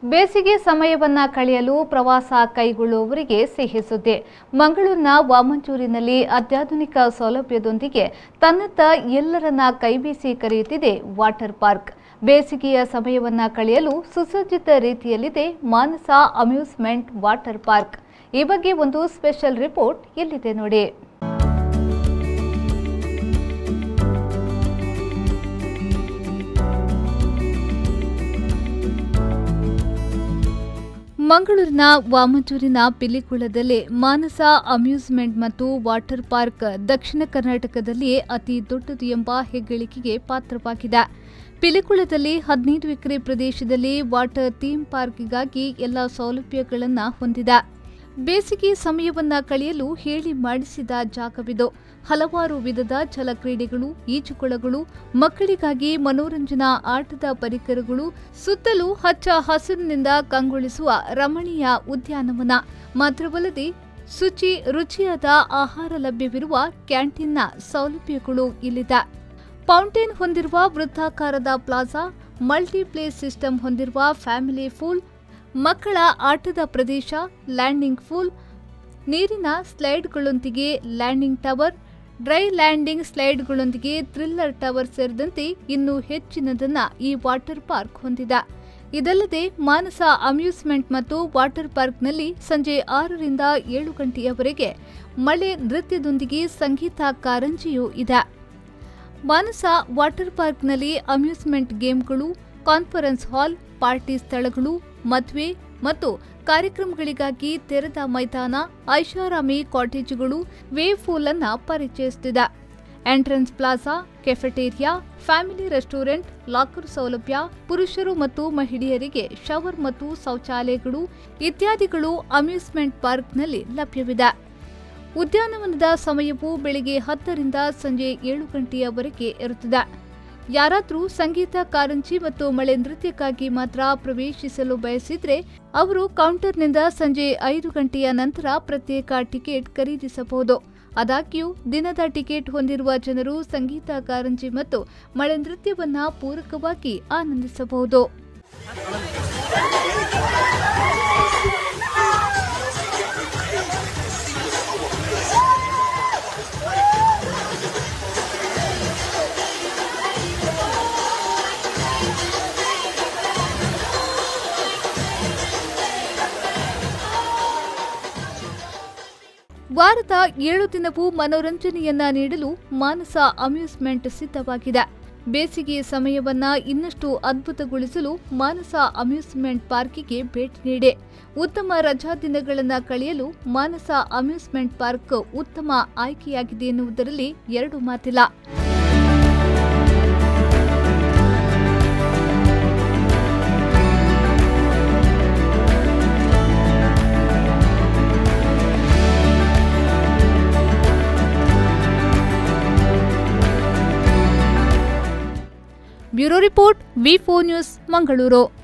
ಬೇಸಿಗೆ ಸಮಯವನ್ನ ಕಳೆಯಲು ಪ್ರವಾಸ ಕೈಗೊಳ್ಳುವವರಿಗೆ ಸಿಹಿ ಸುದ್ದಿ ಮಂಗಳೂರಿನ ವಾಮಂಚೂರಿನಲ್ಲಿ ಅತ್ಯಾಧುನಿಕ ಸೌಲಭ್ಯದೊಂದಿಗೆ ತನ್ನತ್ತ ಎಲ್ಲರನ್ನ ಕೈಬೀಸಿ ಕರೆಯುತ್ತಿದೆ ವಾಟರ್ ಪಾರ್ಕ್ ಬೇಸಿಗೆಯ ಸಮಯವನ್ನ ಕಳೆಯಲು ಸುಸಜ್ಜಿತ ರೀತಿಯಲ್ಲಿದೆ ಮಾನಸ ಅಮ್ಯೂಸ್ಮೆಂಟ್ ವಾಟರ್ ಪಾರ್ಕ್ ಈ ಬಗ್ಗೆ ಒಂದು ಸ್ಪೆಷಲ್ ರಿಪೋರ್ಟ್ ಇಲ್ಲಿದೆ ನೋಡಿ ಮಂಗಳೂರಿನ ವಾಮಂಚೂರಿನ ಪಿಲಿಕುಳದಲ್ಲಿ ಮಾನಸ ಅಮ್ಯೂಸ್ಮೆಂಟ್ ಮತ್ತು ವಾಟರ್ ಪಾರ್ಕ್ ದಕ್ಷಿಣ ಕರ್ನಾಟಕದಲ್ಲಿಯೇ ಅತಿ ದೊಡ್ಡದು ಎಂಬ ಹೆಗ್ಗಳಿಕೆಗೆ ಪಾತ್ರವಾಗಿದೆ ಪಿಲಿಕುಳದಲ್ಲಿ ಹದಿನೈದು ಎಕರೆ ಪ್ರದೇಶದಲ್ಲಿ ವಾಟರ್ ಥೀಮ್ ಪಾರ್ಕ್ಗಾಗಿ ಎಲ್ಲ ಸೌಲಭ್ಯಗಳನ್ನು ಹೊಂದಿದೆ ಬೇಸಿಗೆ ಸಮಯವನ್ನ ಕಳೆಯಲು ಹೇಳಿ ಮಾಡಿಸಿದ ಜಾಗವಿದು ಹಲವಾರು ವಿಧದ ಜಲಕ್ರೀಡೆಗಳು ಈಜುಕೊಳಗಳು ಮಕ್ಕಳಿಗಾಗಿ ಮನೋರಂಜನಾ ಆಟದ ಪರಿಕರಗಳು ಸುತ್ತಲೂ ಹಚ್ಚ ಹಸಿರಿನಿಂದ ಕಂಗೊಳಿಸುವ ರಮಣೀಯ ಉದ್ಯಾನವನ ಮಾತ್ರವಲ್ಲದೆ ಶುಚಿ ರುಚಿಯಾದ ಆಹಾರ ಲಭ್ಯವಿರುವ ಕ್ಯಾಂಟೀನ್ನ ಸೌಲಭ್ಯಗಳು ಇಲ್ಲಿದೆ ಫೌಂಟೇನ್ ಹೊಂದಿರುವ ವೃತ್ತಾಕಾರದ ಪ್ಲಾಜಾ ಮಲ್ಟಿಪ್ಲೇಸ್ ಸಿಸ್ಟಮ್ ಹೊಂದಿರುವ ಫ್ಯಾಮಿಲಿ ಫೂಲ್ ಮಕ್ಕಳ ಆಟದ ಪ್ರದೇಶ ಲ್ಯಾಂಡಿಂಗ್ ಫೂಲ್ ನೀರಿನ ಸ್ಲೈಡ್ಗಳೊಂದಿಗೆ ಲ್ಯಾಂಡಿಂಗ್ ಟವರ್ ಡ್ರೈ ಲ್ಯಾಂಡಿಂಗ್ ಸ್ಲೈಡ್ಗಳೊಂದಿಗೆ ಥ್ರಿಲ್ಲರ್ ಟವರ್ ಸೇರಿದಂತೆ ಇನ್ನೂ ಹೆಚ್ಚಿನದನ್ನ ಈ ವಾಟರ್ ಪಾರ್ಕ್ ಹೊಂದಿದೆ ಇದಲ್ಲದೆ ಮಾನಸ ಅಮ್ಯೂಸ್ಮೆಂಟ್ ಮತ್ತು ವಾಟರ್ ಪಾರ್ಕ್ನಲ್ಲಿ ಸಂಜೆ ಆರರಿಂದ ಏಳು ಗಂಟೆಯವರೆಗೆ ಮಳೆ ನೃತ್ಯದೊಂದಿಗೆ ಸಂಗೀತ ಕಾರಂಜಿಯೂ ಇದೆ ಮಾನಸ ವಾಟರ್ ಪಾರ್ಕ್ನಲ್ಲಿ ಅಮ್ಯೂಸ್ಮೆಂಟ್ ಗೇಮ್ಗಳು ಕಾನ್ಫರೆನ್ಸ್ ಹಾಲ್ ಪಾರ್ಟಿ ಸ್ಥಳಗಳು ಮದುವೆ ಮತ್ತು ಕಾರ್ಯಕ್ರಮಗಳಿಗಾಗಿ ತೆರೆದ ಮೈದಾನ ಐಷಾರಾಮಿ ಕಾಟೇಜುಗಳು ವೇವ್ ಫೂಲ್ ಅನ್ನ ಪರಿಚಯಿಸುತ್ತಿದೆ entrance plaza cafeteria family restaurant locker ಸೌಲಭ್ಯ ಪುರುಷರು ಮತ್ತು ಮಹಿಳೆಯರಿಗೆ ಶವರ್ ಮತ್ತು ಶೌಚಾಲಯಗಳು ಇತ್ಯಾದಿಗಳು ಅಮ್ಯೂಸ್ಮೆಂಟ್ ಪಾರ್ಕ್ನಲ್ಲಿ ಲಭ್ಯವಿದೆ ಉದ್ಯಾನವನದ ಸಮಯವು ಬೆಳಿಗ್ಗೆ ಹತ್ತರಿಂದ ಸಂಜೆ ಏಳು ಗಂಟೆಯವರೆಗೆ ಇರುತ್ತದೆ ಯಾರಾದರೂ ಸಂಗೀತ ಕಾರಂಜಿ ಮತ್ತು ಮಳೆ ನೃತ್ಯಕ್ಕಾಗಿ ಮಾತ್ರ ಪ್ರವೇಶಿಸಲು ಬಯಸಿದ್ರೆ ಅವರು ಕೌಂಟರ್ನಿಂದ ಸಂಜೆ ಐದು ಗಂಟೆಯ ನಂತರ ಪ್ರತ್ಯೇಕ ಟಿಕೆಟ್ ಖರೀದಿಸಬಹುದು ಆದಾಗ್ಯೂ ದಿನದ ಟಿಕೆಟ್ ಹೊಂದಿರುವ ಜನರು ಸಂಗೀತ ಕಾರಂಜಿ ಮತ್ತು ಮಳೆ ನೃತ್ಯವನ್ನ ಪೂರಕವಾಗಿ ಆನಂದಿಸಬಹುದು ವಾರದ ಏಳು ದಿನವೂ ಮನೋರಂಜನೆಯನ್ನ ನೀಡಲು ಮಾನಸ ಅಮ್ಯೂಸ್ಮೆಂಟ್ ಸಿದ್ಧವಾಗಿದೆ ಬೇಸಿಗೆ ಸಮಯವನ್ನ ಇನ್ನಷ್ಟು ಅದ್ಭುತಗೊಳಿಸಲು ಮಾನಸ ಅಮ್ಯೂಸ್ಮೆಂಟ್ ಪಾರ್ಕಿಗೆ ಭೇಟಿ ನೀಡಿ ಉತ್ತಮ ರಜಾ ದಿನಗಳನ್ನು ಕಳೆಯಲು ಮಾನಸ ಅಮ್ಯೂಸ್ಮೆಂಟ್ ಪಾರ್ಕ್ ಉತ್ತಮ ಆಯ್ಕೆಯಾಗಿದೆ ಎನ್ನುವುದರಲ್ಲಿ ಎರಡು ಮಾತಿಲ್ಲ bureau report V four news Mangaluru